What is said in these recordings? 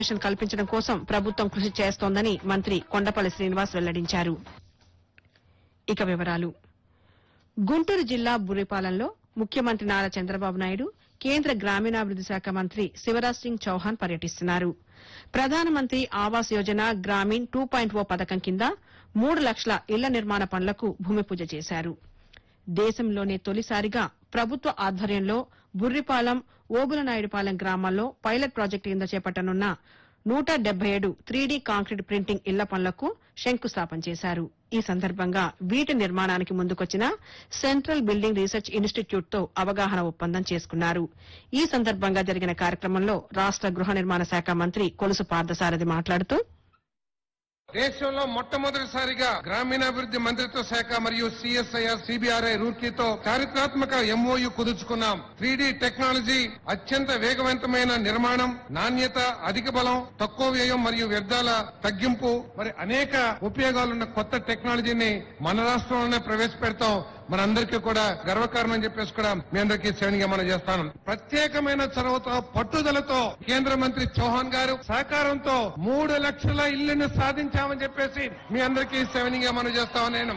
reservation కల్పించడం కోసం ప్రభుత్వం కృషి చేస్తోందని మంత్రి కొండపల్లి శ్రీనివాస్ వెల్లడించారు ఇక వివరాలు గుంటూరు జిల్లా బుర్రిపాలెంలో ముఖ్యమంత్రి నారా చంద్రబాబు నాయుడు కేంద్ర గ్రామీణాభివృద్ది శాఖ మంత్రి శివరాజ్ సింగ్ చౌహాన్ పర్యటిస్తున్నారు Pradhanmantri Awas Yojana Gramin two point O పథకం కింద మూడు లక్షల ఇళ్ల నిర్మాణ పనులకు భూమి పూజ చేశారు దేశంలోనే తొలిసారిగా ప్రభుత్వ ఆధ్వర్యంలో బుర్రిపాలెం ఓబులనాయుడుపాలెం గ్రామాల్లో పైలట్ ప్రాజెక్టు కింద చేపట్టనున్న నూట డెబ్బై ఏడు త్రీడీ కాంక్రీట్ ప్రింటింగ్ ఇళ్ల పనులకు శంకుస్థాపన చేశారు ఈ సందర్భంగా వీటి నిర్మాణానికి ముందుకొచ్చిన సెంట్రల్ బిల్డింగ్ రీసెర్చ్ ఇన్స్టిట్యూట్ తో అవగాహన ఒప్పందం చేసుకున్నారు ఈ సందర్భంగా జరిగిన కార్యక్రమంలో రాష్ట గృహ నిర్మాణ శాఖ మంత్రి కొలుసు పార్థసారథి మాట్లాడుతూ దేశంలో మొట్టమొదటిసారిగా గ్రామీణాభివృద్ధి మంత్రిత్వ శాఖ మరియు సిఎస్ఐఆర్ సిబిఆర్ఐ రూర్కీతో చారిత్రాత్మక ఎంఓయు కుదుర్చుకున్నాం త్రీ టెక్నాలజీ అత్యంత వేగవంతమైన నిర్మాణం నాణ్యత అధిక బలం తక్కువ వ్యయం మరియు వ్యర్థాల తగ్గింపు మరి అనేక ఉపయోగాలున్న కొత్త టెక్నాలజీని మన రాష్ట్రంలోనే ప్రవేశపెడతాం మనందరికీ కూడా గర్వకారణం చెప్పేసి కూడా మీ అందరికీ శ్రేణిగా మనం చేస్తాను ప్రత్యేకమైన చొరవతో పట్టుదలతో కేంద్ర మంత్రి చౌహాన్ గారు సహకారంతో మూడు లక్షల ఇళ్లను సాధించామని చెప్పేసి మీ అందరికీ శ్రేణిగా మనం చేస్తామని నేను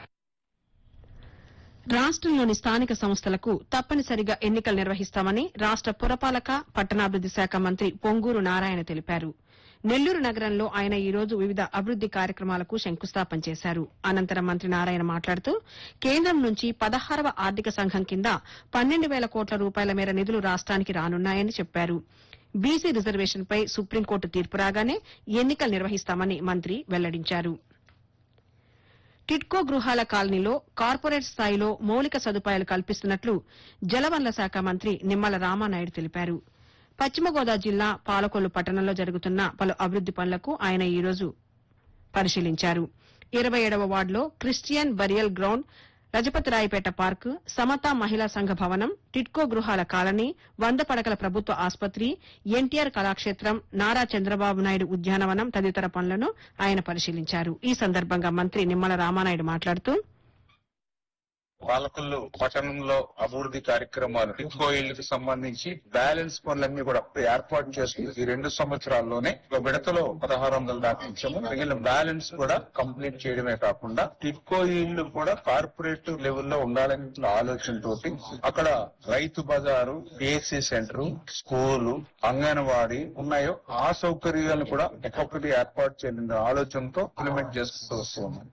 రాష్ట్రంలోని స్థానిక సంస్థలకు తప్పనిసరిగా ఎన్నికలు నిర్వహిస్తామని రాష్ట పురపాలక పట్టణాభివృద్ది శాఖ మంత్రి పొంగూరు నారాయణ తెలిపారు నెల్లూరు నగరంలో ఆయన ఈ రోజు వివిధ అభివృద్ది కార్యక్రమాలకు శంకుస్థాపన చేశారు అనంతరం మంత్రి నారాయణ మాట్లాడుతూ కేంద్రం నుంచి పదహారవ ఆర్థిక సంఘం కింద పన్నెండు వేల కోట్ల రూపాయల మేర నిధులు రాష్ట్రానికి రానున్నాయని చెప్పారు బీసీ రిజర్వేషన్పై సుప్రీంకోర్టు తీర్పు రాగానే ఎన్నికలు నిర్వహిస్తామని మంత్రి వెల్లడించారు టిడ్కో గృహాల కాలనీలో కార్పొరేట్ స్థాయిలో మౌలిక సదుపాయాలు కల్పిస్తున్నట్లు జలవనరుల శాఖ మంత్రి నిమ్మల రామానాయుడు తెలిపారు పశ్చిమ గోదావరి జిల్లా పాలకొల్లు పట్టణంలో జరుగుతున్న పలు అభివృద్ది పనులకు ఆయన ఈ రోజు పరిశీలించారు ఇరవై ఏడవ వార్డులో Christian burial ground Rajapathirayapeta park Samatha Mahila Sangha భవనం టిడ్కో గృహాల కాలనీ వంద పడకల ప్రభుత్వ ఆసుపత్రి ఎన్టీఆర్ కళాక్షేత్రం నారా చంద్రబాబు నాయుడు ఉద్యానవనం తదితర పనులను ఆయన పరిశీలించారు ఈ సందర్భంగా మంత్రి నిమ్మల రామానాయుడు మాట్లాడుతూ పాలకులు పట్టణంలో అభివృద్ధి కార్యక్రమాలు టిక్కో ఇళ్లకు సంబంధించి బ్యాలెన్స్ పనులన్నీ కూడా ఏర్పాటు చేస్తుంది ఈ రెండు సంవత్సరాల్లోనే ఒక విడతలో పదహారు వందలు దాటించాము మిగిలిన బ్యాలెన్స్ కూడా కంప్లీట్ చేయడమే కాకుండా టిక్కో ఇళ్లు కూడా కార్పొరేట్ లెవెల్లో ఉండాలనే ఆలోచనతోటి అక్కడ రైతు బజారు పిఎస్సి సెంటర్ స్కూలు అంగన్వాడీ ఉన్నాయో ఆ సౌకర్యాలను కూడా ఒక్కొక్కటి ఏర్పాటు చేయాలనే ఆలోచనతో ఇంప్లిమెంట్ చేసుకుంటూ వస్తున్నాం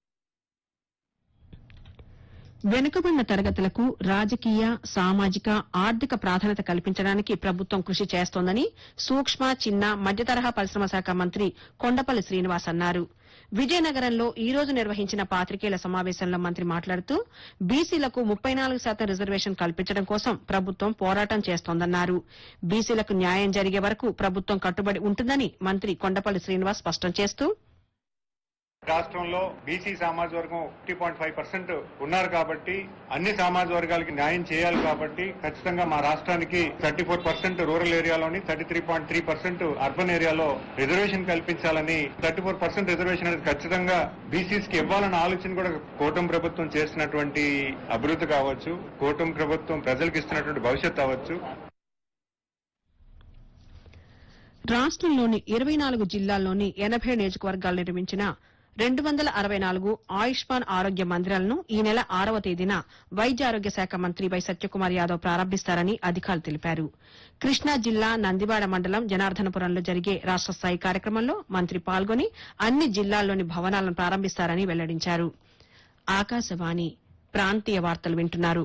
వెనుకబడిన తరగతులకు రాజకీయ సామాజిక ఆర్థిక ప్రాధాన్యత కల్పించడానికి ప్రభుత్వం కృషి చేస్తోందని సూక్ష్మ చిన్న మధ్యతరహా పరిశ్రమ శాఖ మంత్రి కొండపల్లి శ్రీనివాస్ అన్నారు విజయనగరంలో ఈ రోజు నిర్వహించిన పాత్రికేయుల సమావేశంలో మంత్రి మాట్లాడుతూ బీసీలకు ముప్పై నాలుగు శాతం రిజర్వేషన్ కల్పించడం కోసం ప్రభుత్వం పోరాటం చేస్తోందన్నారు బీసీలకు న్యాయం జరిగే వరకు ప్రభుత్వం కట్టుబడి ఉంటుందని మంత్రి కొండపల్లి శ్రీనివాస్ స్పష్టం చేస్తూ రాష్ట్రంలో బీసీ సామాజ వర్గం ఫిఫ్టీ పాయింట్ ఫైవ్ పర్సెంట్ ఉన్నారు కాబట్టి అన్ని సామాజ వర్గాలకి న్యాయం చేయాలి కాబట్టి ఖచ్చితంగా మా రాష్ట్రానికి థర్టీ ఫోర్ పర్సెంట్ రూరల్ ఏరియాలోని thirty three point three percent urban ఏరియాలో రిజర్వేషన్ కల్పించాలని థర్టీ ఫోర్ పర్సెంట్ రిజర్వేషన్ అనేది ఖచ్చితంగా బీసీస్ కి ఇవ్వాలన్న ఆలోచన కూడా కూటమి ప్రభుత్వం చేస్తున్నటువంటి అభివృద్ధి కావచ్చు కూటమి ప్రభుత్వం ప్రజలకు ఇస్తున్నటువంటి భవిష్యత్ అవ్వచ్చు రాష్ట్రంలోని ఇరవై నాలుగు జిల్లాల్లోని ఎనభై నియోజకవర్గాలు నిర్మించిన రెండు వందల అరవై నాలుగు ఆయుష్మాన్ ఆరోగ్య మందిరాలను ఈ నెల ఆరవ తేదీన వైద్య ఆరోగ్య శాఖ మంత్రి వై సత్యకుమార్ యాదవ్ ప్రారంభిస్తారని అధికారులు తెలిపారు కృష్ణా జిల్లా నందివాడ మండలం జనార్దనపురంలో జరిగే రాష్ట స్థాయి కార్యక్రమంలో మంత్రి పాల్గొని అన్ని జిల్లాల్లోని భవనాలను ప్రారంభిస్తారని వెల్లడించారు ఆకాశవాణి ప్రాంతీయ వార్తలు వింటున్నారు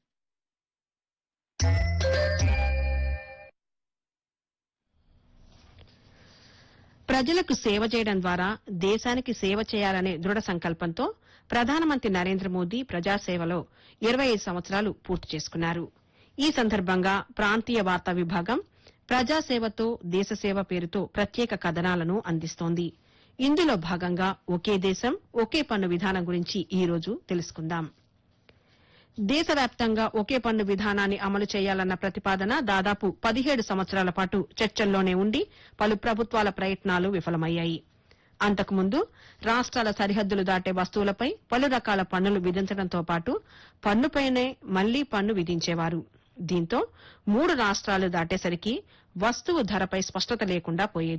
ప్రజలకు సేవ చేయడం ద్వారా దేశానికి సేవ చేయాలనే దృఢ సంకల్పంతో ప్రధానమంత్రి నరేంద్ర మోదీ ప్రజాసేవలో ఇరవై ఐదు సంవత్సరాలు పూర్తి చేసుకున్నారు ఈ సందర్భంగా ప్రాంతీయ వార్తా విభాగం ప్రజాసేవతో దేశసేవ పేరుతో ప్రత్యేక కథనాలను అందిస్తోంది ఇందులో భాగంగా ఒకే దేశం ఒకే పన్ను విధానం గురించి ఈ రోజు తెలుసుకుందాం దేశవ్యాప్తంగా ఒకే పన్ను విధానాన్ని అమలు చేయాలన్న ప్రతిపాదన దాదాపు పదిహేడు సంవత్సరాల పాటు చర్చల్లోనే ఉండి పలు ప్రభుత్వాల ప్రయత్నాలు విఫలమయ్యాయి అంతకుముందు రాష్ట్రాల సరిహద్దులు దాటే వస్తువులపై పలు రకాల పన్నులు విధించడంతో పాటు పన్నుపైనే మళ్లీ పన్ను విధించేవారు దీంతో మూడు రాష్ట్రాలు దాటేసరికి వస్తువు ధరపై స్పష్టత లేకుండా పోయేది